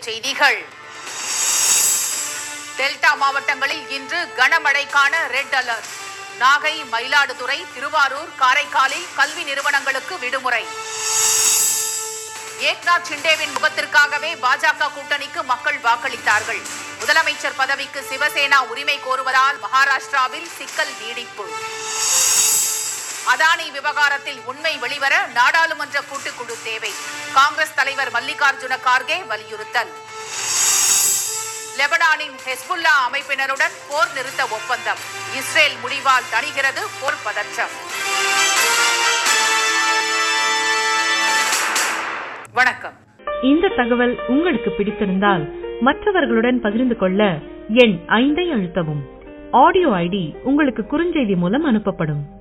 தலைப்புச் செய்திகள் டெல்டா மாவட்டங்களில் இன்று கனமழைக்கான ரெட் அலர்ட் நாகை மயிலாடுதுறை திருவாரூர் காரைக்காலில் கல்வி நிறுவனங்களுக்கு விடுமுறை ஏக்நாத் ஷிண்டேவின் முகத்திற்காகவே பாஜக கூட்டணிக்கு மக்கள் வாக்களித்தார்கள் முதலமைச்சர் பதவிக்கு சிவசேனா உரிமை கோருவதால் மகாராஷ்டிராவில் சிக்கல் நீடிப்பு அதானி விவகாரத்தில் உண்மை வெளிவர நாடாளுமன்ற கூட்டுக்குழு தேவை காங்கிரஸ் தலைவர் மல்லிகார்ஜுன கார்கே வலியுறுத்தல் லெபனானின் ஹெஸ்புல்லா அமைப்பினருடன் போர் நிறுத்த ஒப்பந்தம் இஸ்ரேல் முடிவால் தணிகிறது போர் பதற்றம் வணக்கம் இந்த தகவல் உங்களுக்கு பிடித்திருந்தால் மற்றவர்களுடன் பகிர்ந்து கொள்ள எண் ஐந்தை அழுத்தவும் ஆடியோ ஐடி உங்களுக்கு குறுஞ்செய்தி மூலம் அனுப்பப்படும்